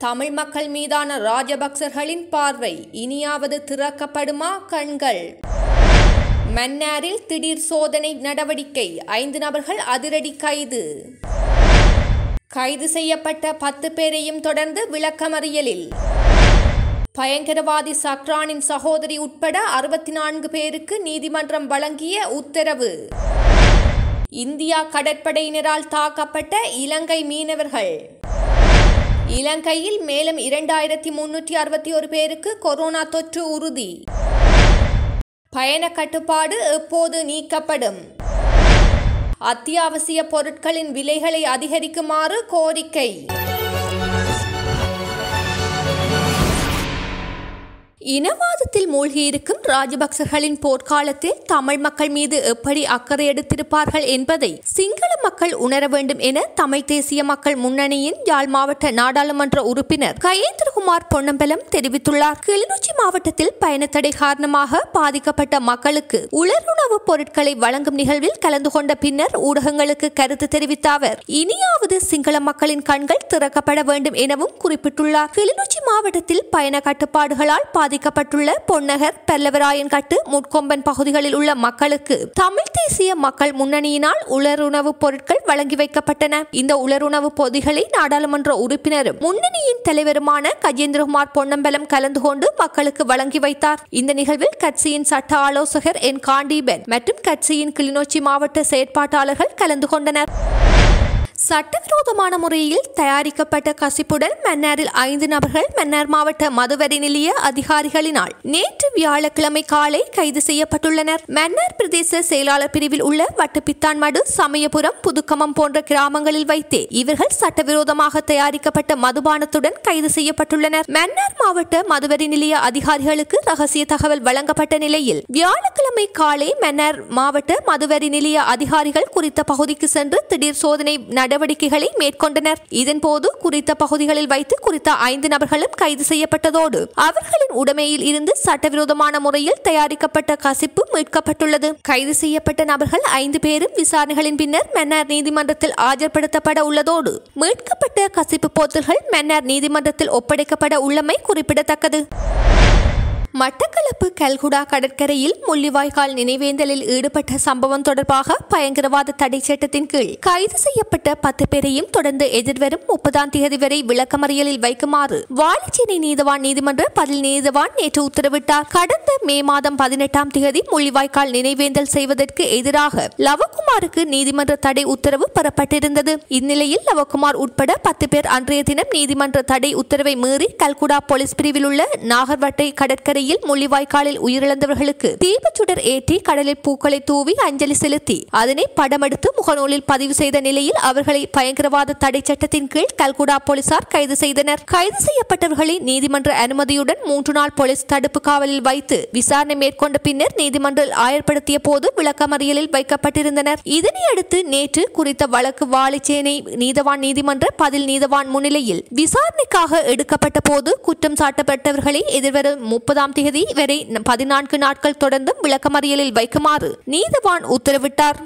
தமிழ் மக்கள் மீதான ராஜபக்சர்களின் பார்வை இனியாவது திறக்கப்படுமா கண்கள் மன்னாரில் திடீர் சோதனை நடவடிக்கை ஐந்து நபர்கள் அதிரடி கைது கைது செய்யப்பட்ட பத்து பேரையும் தொடர்ந்து விளக்கமறியலில் பயங்கரவாதி சக்ரானின் சகோதரி உட்பட அறுபத்தி நான்கு பேருக்கு நீதிமன்றம் வழங்கிய உத்தரவு இந்தியா கடற்படையினரால் தாக்கப்பட்ட இலங்கை மீனவர்கள் இலங்கையில் மேலும் இரண்டாயிரத்தி முன்னூற்றி அறுபத்தி ஒரு பேருக்கு கொரோனா தொற்று உறுதி பயண கட்டுப்பாடு எப்போது நீக்கப்படும் அத்தியாவசிய பொருட்களின் விலைகளை அதிகரிக்குமாறு கோரிக்கை இனவாதத்தில் மூழ்கியிருக்கும் ராஜபக்சர்களின் போர்க்காலத்தில் தமிழ் மக்கள் மீது எப்படி அக்கறை எடுத்திருப்பார்கள் என்பதை சிங்கள மக்கள் உணர வேண்டும் என தமிழ் தேசிய மக்கள் முன்னணியின் யாழ் மாவட்ட நாடாளுமன்ற உறுப்பினர் கயேந்திரகுமார் பொன்னம்பலம் தெரிவித்துள்ளார் கிளிநொச்சி மாவட்டத்தில் பயணத்தடை காரணமாக பாதிக்கப்பட்ட மக்களுக்கு உலருணவு பொருட்களை வழங்கும் நிகழ்வில் கலந்து கொண்ட பின்னர் ஊடகங்களுக்கு கருத்து தெரிவித்த அவர் இனியாவது சிங்கள மக்களின் கண்கள் திறக்கப்பட வேண்டும் எனவும் குறிப்பிட்டுள்ளார் கிளிநொச்சி மாவட்டத்தில் பயண கட்டுப்பாடுகளால் பாதிக்கப்பட்டுள்ள பொன்னகர் பல்லவராயன்கட்டு முட்கொம்பன் பகுதிகளில் உள்ள மக்களுக்கு தமிழ் தேசிய மக்கள் முன்னணியினால் உலருணவு பொருட்கள் வழங்கி வைக்கப்பட்டன இந்த உலருணவு பொதிகளை நாடாளுமன்ற உறுப்பினரும் முன்னணியின் தலைவருமான கஜேந்திரகுமார் பொன்னம்பலம் கலந்து கொண்டு மக்களுக்கு வழங்கி வைத்தார் இந்த நிகழ்வில் கட்சியின் சட்ட ஆலோசகர் என் காண்டீபன் மற்றும் கட்சியின் கிளிநொச்சி மாவட்ட செயற்பாட்டாளர்கள் கலந்து கொண்டனர் சட்டவிரோதமான முறையில் தயாரிக்கப்பட்ட கசிப்புடன் மன்னாரில் ஐந்து நபர்கள் மன்னார் மாவட்ட மதுவரி நிலைய அதிகாரிகளினால் நேற்று வியாழக்கிழமை காலை கைது செய்யப்பட்டுள்ளனர் மன்னார் பிரதேச செயலாளர் பிரிவில் உள்ள வட்டுப்பித்தான் மடு சமயபுரம் புதுக்கமம் போன்ற கிராமங்களில் வைத்தே இவர்கள் சட்டவிரோதமாக தயாரிக்கப்பட்ட மதுபானத்துடன் கைது செய்யப்பட்டுள்ளனர் மன்னார் மாவட்ட மதுவரி நிலைய அதிகாரிகளுக்கு ரகசிய தகவல் வழங்கப்பட்ட நிலையில் வியாழக்கிழமை காலை மன்னார் மாவட்ட மதுவரி நிலைய அதிகாரிகள் குறித்த பகுதிக்கு சென்று திடீர் சோதனை நடவடிக்கைகளை மேற்கொண்டனர் இதன்போது குறித்த பகுதிகளில் வைத்து குறித்த ஐந்து நபர்களும் கைது செய்யப்பட்டதோடு அவர்களின் உடைமையில் இருந்து சட்டவிரோதமான முறையில் தயாரிக்கப்பட்ட கசிப்பு மீட்கப்பட்டுள்ளது கைது செய்யப்பட்ட நபர்கள் ஐந்து பேரும் விசாரணைகளின் பின்னர் மன்னார் நீதிமன்றத்தில் ஆஜர்படுத்தப்பட உள்ளதோடு மீட்கப்பட்ட கசிப்பு போத்தல்கள் மன்னார் நீதிமன்றத்தில் ஒப்படைக்கப்பட உள்ளமை குறிப்பிடத்தக்கது மட்டக்களப்பு கல்குடா கடற்கரையில் முள்ளிவாய்க்கால் நினைவேந்தலில் ஈடுபட்ட சம்பவம் தொடர்பாக பயங்கரவாத தடை சட்டத்தின் கீழ் கைது செய்யப்பட்ட பத்து பேரையும் தொடர்ந்து எதிர்வரும் முப்பதாம் தேதி வரை விளக்கமறியலில் வைக்குமாறு வாழைச்சேனை நீதவான் நீதிமன்ற பதில் நீதவான் நேற்று உத்தரவிட்டார் கடந்த மே மாதம் பதினெட்டாம் தேதி முள்ளிவாய்க்கால் நினைவேந்தல் செய்வதற்கு எதிராக லவகுமாருக்கு நீதிமன்ற தடை உத்தரவு பெறப்பட்டிருந்தது இந்நிலையில் லவகுமார் உட்பட பத்து பேர் அன்றைய தினம் நீதிமன்ற தடை உத்தரவை மீறி கல்குடா போலீஸ் பிரிவில் உள்ள நாகர்வட்டை கடற்கரை கடற்கரையில் முள்ளிவாய்க்காலில் உயிரிழந்தவர்களுக்கு தீபச்சுடர் ஏற்றி கடலில் பூக்களை தூவி அஞ்சலி செலுத்தி அதனை படமெடுத்து முகநூலில் பதிவு செய்த நிலையில் அவர்களை பயங்கரவாத தடை சட்டத்தின் கீழ் கல்குடா போலீசார் கைது செய்தனர் கைது செய்யப்பட்டவர்களை நீதிமன்ற அனுமதியுடன் மூன்று நாள் போலீஸ் தடுப்பு காவலில் வைத்து விசாரணை மேற்கொண்ட பின்னர் நீதிமன்றில் ஆயர்படுத்திய போது விளக்கமறியலில் வைக்கப்பட்டிருந்தனர் இதனை அடுத்து நேற்று குறித்த வழக்கு வாழைச்சேனை நீதவான் நீதிமன்ற பதில் நீதவான் முன்னிலையில் விசாரணைக்காக எடுக்கப்பட்ட போது குற்றம் சாட்டப்பட்டவர்களை எதிர்வரும் முப்பதாம் தேதி வரை பதினான்கு நாட்கள் தொடர்ந்தும் விளக்கமறியலில் வைக்குமாறு நீதவான் உத்தரவிட்டார்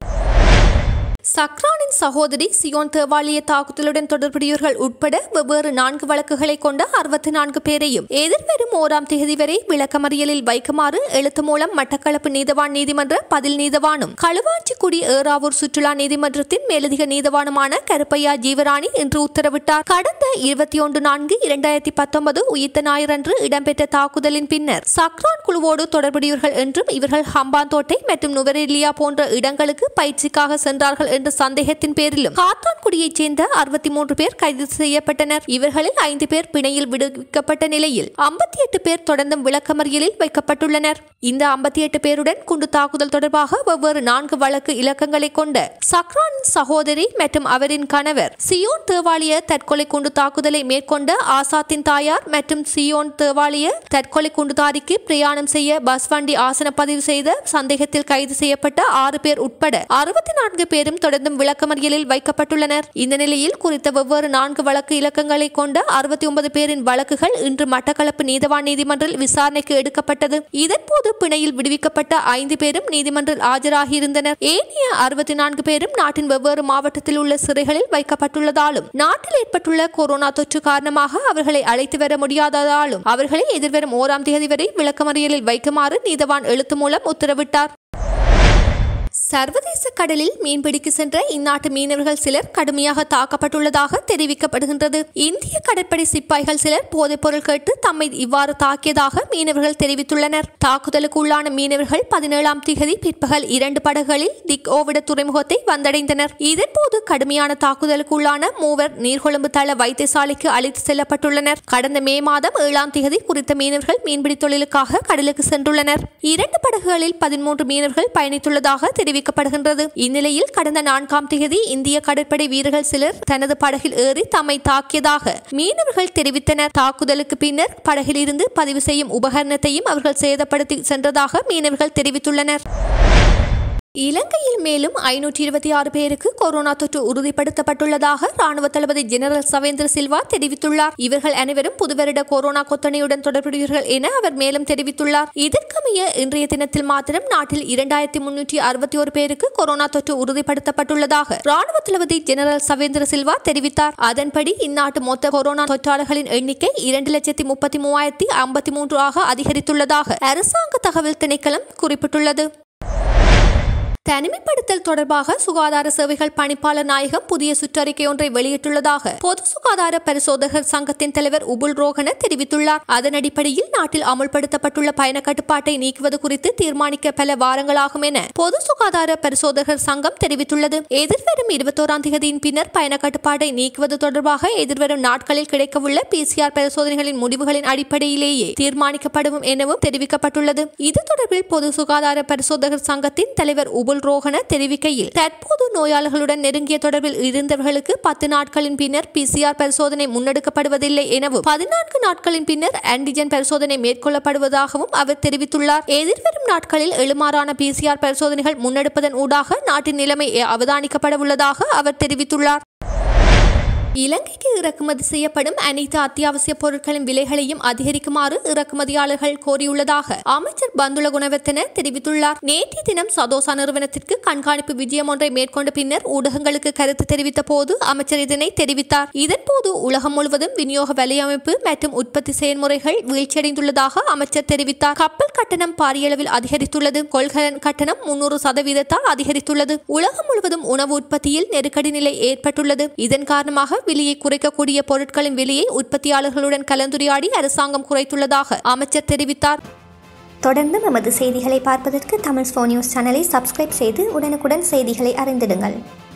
சக்ரானின் சகோதரி சியோன் தேவாலய தாக்குதலுடன் தொடர்புடையவர்கள் உட்பட வெவ்வேறு நான்கு வழக்குகளை கொண்ட அறுபத்தி நான்கு பேரையும் எதிர்வரும் ஓராம் தேதி வரை விளக்கமறியலில் வைக்குமாறு எழுத்து மூலம் மட்டக்களப்பு நீதவான் நீதிமன்ற பதில் நீதவானும் களுவாஞ்சிக்குடி ஏறாவூர் சுற்றுலா நீதிமன்றத்தின் மேலதிக நீதவானுமான கருப்பையா ஜீவராணி இன்று உத்தரவிட்டார் கடந்த இருபத்தி ஒன்று நான்கு இரண்டாயிரத்தி பத்தொன்பது உயிர்த்த ஞாயிறன்று இடம்பெற்ற தாக்குதலின் பின்னர் சக்ரான் குழுவோடு தொடர்புடையவர்கள் என்றும் இவர்கள் ஹம்பாந்தோட்டை மற்றும் நுவரெலியா போன்ற இடங்களுக்கு பயிற்சிக்காக சென்றார்கள் என்ற சந்தேகத்தின் பேரிலும் காத்தான்குடியைச் சேர்ந்த அறுபத்தி மூன்று பேர் கைது செய்யப்பட்டனர் இவர்களில் ஐந்து பேர் பிணையில் விடுவிக்கப்பட்ட நிலையில் ஐம்பத்தி எட்டு பேர் தொடர்ந்தும் விளக்கமறியலில் வைக்கப்பட்டுள்ளனர் இந்த ஐம்பத்தி எட்டு பேருடன் குண்டு தாக்குதல் தொடர்பாக வெவ்வேறு நான்கு வழக்கு இலக்கங்களை கொண்ட சக்ரான் சகோதரி மற்றும் அவரின் கணவர் சியோன் தேவாலய தற்கொலை குண்டு தாக்குதலை மேற்கொண்ட ஆசாத்தின் தாயார் மற்றும் சியோன் தேவாலய தற்கொலை குண்டுதாரிக்கு பிரயாணம் செய்ய பஸ் வண்டி ஆசன பதிவு செய்த சந்தேகத்தில் கைது செய்யப்பட்ட ஆறு பேர் உட்பட அறுபத்தி நான்கு பேரும் பேரும் தொடர்ந்தும் விளக்கமறியலில் வைக்கப்பட்டுள்ளனர் இந்த நிலையில் குறித்த வெவ்வேறு நான்கு வழக்கு இலக்கங்களை கொண்ட அறுபத்தி ஒன்பது பேரின் வழக்குகள் இன்று மட்டக்களப்பு நீதவான் நீதிமன்றில் விசாரணைக்கு எடுக்கப்பட்டது இதன்போது பிணையில் விடுவிக்கப்பட்ட ஐந்து பேரும் நீதிமன்றில் ஆஜராகியிருந்தனர் ஏனைய அறுபத்தி நான்கு பேரும் நாட்டின் வெவ்வேறு மாவட்டத்தில் உள்ள சிறைகளில் வைக்கப்பட்டுள்ளதாலும் நாட்டில் ஏற்பட்டுள்ள கொரோனா தொற்று காரணமாக அவர்களை அழைத்து வர முடியாததாலும் அவர்களை எதிர்வரும் ஓராம் தேதி வரை விளக்கமறியலில் வைக்குமாறு நீதவான் எழுத்து மூலம் உத்தரவிட்டார் சர்வதேச கடலில் மீன்பிடிக்கு சென்ற இந்நாட்டு மீனவர்கள் சிலர் கடுமையாக தாக்கப்பட்டுள்ளதாக தெரிவிக்கப்படுகின்றது இந்திய கடற்படை சிப்பாய்கள் சிலர் போதைப் பொருள் கேட்டு தம்மை இவ்வாறு தாக்கியதாக மீனவர்கள் தெரிவித்துள்ளனர் தாக்குதலுக்கு உள்ளான மீனவர்கள் பதினேழாம் திகதி பிற்பகல் இரண்டு படகுகளில் திக் ஓவிட துறைமுகத்தை வந்தடைந்தனர் இதன்போது கடுமையான தாக்குதலுக்கு உள்ளான மூவர் நீர்கொழும்பு தள வைத்தியசாலைக்கு அழைத்து செல்லப்பட்டுள்ளனர் கடந்த மே மாதம் ஏழாம் திகதி குறித்த மீனவர்கள் மீன்பிடி தொழிலுக்காக கடலுக்கு சென்றுள்ளனர் இரண்டு படகுகளில் பதிமூன்று மீனவர்கள் பயணித்துள்ளதாக தெரிவிக்கப்படுகின்றது இந்நிலையில் கடந்த நான்காம் தேதி இந்திய கடற்படை வீரர்கள் சிலர் தனது படகில் ஏறி தம்மை தாக்கியதாக மீனவர்கள் தெரிவித்தனர் தாக்குதலுக்கு பின்னர் படகில் இருந்து பதிவு செய்யும் உபகரணத்தையும் அவர்கள் சேதப்படுத்தி சென்றதாக மீனவர்கள் தெரிவித்துள்ளனர் இலங்கையில் மேலும் ஐநூற்றி இருபத்தி ஆறு பேருக்கு கொரோனா தொற்று உறுதிப்படுத்தப்பட்டுள்ளதாக ராணுவ தளபதி ஜெனரல் சவேந்திர சில்வா தெரிவித்துள்ளார் இவர்கள் அனைவரும் புதுவருட கொரோனா கொத்தனையுடன் தொடர்புடையவர்கள் என அவர் மேலும் தெரிவித்துள்ளார் இதற்கமைய இன்றைய தினத்தில் மாத்திரம் நாட்டில் இரண்டாயிரத்தி முன்னூற்றி அறுபத்தி ஒரு பேருக்கு கொரோனா தொற்று உறுதிப்படுத்தப்பட்டுள்ளதாக ராணுவ தளபதி ஜெனரல் சவேந்திர சில்வா தெரிவித்தார் அதன்படி இந்நாட்டு மொத்த கொரோனா தொற்றாளர்களின் எண்ணிக்கை இரண்டு லட்சத்தி முப்பத்தி மூவாயிரத்தி ஐம்பத்தி மூன்று ஆக அதிகரித்துள்ளதாக அரசாங்க தகவல் திணைக்களம் குறிப்பிட்டுள்ளது தனிமைப்படுத்தல் தொடர்பாக சுகாதார சேவைகள் பணிப்பாளர் நாயகம் புதிய சுற்றறிக்கை ஒன்றை வெளியிட்டுள்ளதாக பொது சுகாதார பரிசோதகர் சங்கத்தின் தலைவர் உபுல் ரோகன தெரிவித்துள்ளார் அதன் அடிப்படையில் நாட்டில் அமுல்படுத்தப்பட்டுள்ள பயண கட்டுப்பாட்டை நீக்குவது குறித்து தீர்மானிக்க பல வாரங்களாகும் என பொது சுகாதார பரிசோதகர் சங்கம் தெரிவித்துள்ளது எதிர்வரும் இருபத்தோராம் தேதியின் பின்னர் பயண கட்டுப்பாட்டை நீக்குவது தொடர்பாக எதிர்வரும் நாட்களில் கிடைக்கவுள்ள பிசிஆர் பரிசோதனைகளின் முடிவுகளின் அடிப்படையிலேயே தீர்மானிக்கப்படும் எனவும் தெரிவிக்கப்பட்டுள்ளது இது தொடர்பில் பொது சுகாதார பரிசோதகர் சங்கத்தின் தலைவர் உபுல் ரோஹன தெரிவிக்கையில் தற்போது நோயாளர்களுடன் நெருங்கிய தொடர்பில் இருந்தவர்களுக்கு பத்து நாட்களின் பின்னர் பிசிஆர் பரிசோதனை முன்னெடுக்கப்படுவதில்லை எனவும் பதினான்கு நாட்களின் பின்னர் ஆன்டிஜென் பரிசோதனை மேற்கொள்ளப்படுவதாகவும் அவர் தெரிவித்துள்ளார் எதிர்வரும் நாட்களில் எழுமாறான பிசிஆர் பரிசோதனைகள் முன்னெடுப்பதன் ஊடாக நாட்டின் நிலைமை அவதானிக்கப்பட உள்ளதாக அவர் தெரிவித்துள்ளார் இலங்கைக்கு இறக்குமதி செய்யப்படும் அனைத்து அத்தியாவசிய பொருட்களின் விலைகளையும் அதிகரிக்குமாறு இறக்குமதியாளர்கள் கோரியுள்ளதாக அமைச்சர் பந்துல குணவர்த்தன தெரிவித்துள்ளார் நேற்றைய தினம் சதோசா நிறுவனத்திற்கு கண்காணிப்பு விஜயம் ஒன்றை மேற்கொண்ட பின்னர் ஊடகங்களுக்கு கருத்து தெரிவித்த போது அமைச்சர் இதனை தெரிவித்தார் இதன்போது உலகம் முழுவதும் விநியோக வலையமைப்பு மற்றும் உற்பத்தி செயல்முறைகள் வீழ்ச்சியடைந்துள்ளதாக அமைச்சர் தெரிவித்தார் கப்பல் கட்டணம் பாரியளவில் அதிகரித்துள்ளது கொள்கலன் கட்டணம் முன்னூறு சதவீதத்தால் அதிகரித்துள்ளது உலகம் முழுவதும் உணவு உற்பத்தியில் நெருக்கடி நிலை ஏற்பட்டுள்ளது இதன் காரணமாக விலையை குறைக்கக்கூடிய பொருட்களின் விலையை உற்பத்தியாளர்களுடன் கலந்துரையாடி அரசாங்கம் குறைத்துள்ளதாக அமைச்சர் தெரிவித்தார் தொடர்ந்து நமது செய்திகளை பார்ப்பதற்கு தமிழ் ஸ்போ நியூஸ் சேனலை சப்ஸ்கிரைப் செய்து உடனுக்குடன் செய்திகளை அறிந்திடுங்கள்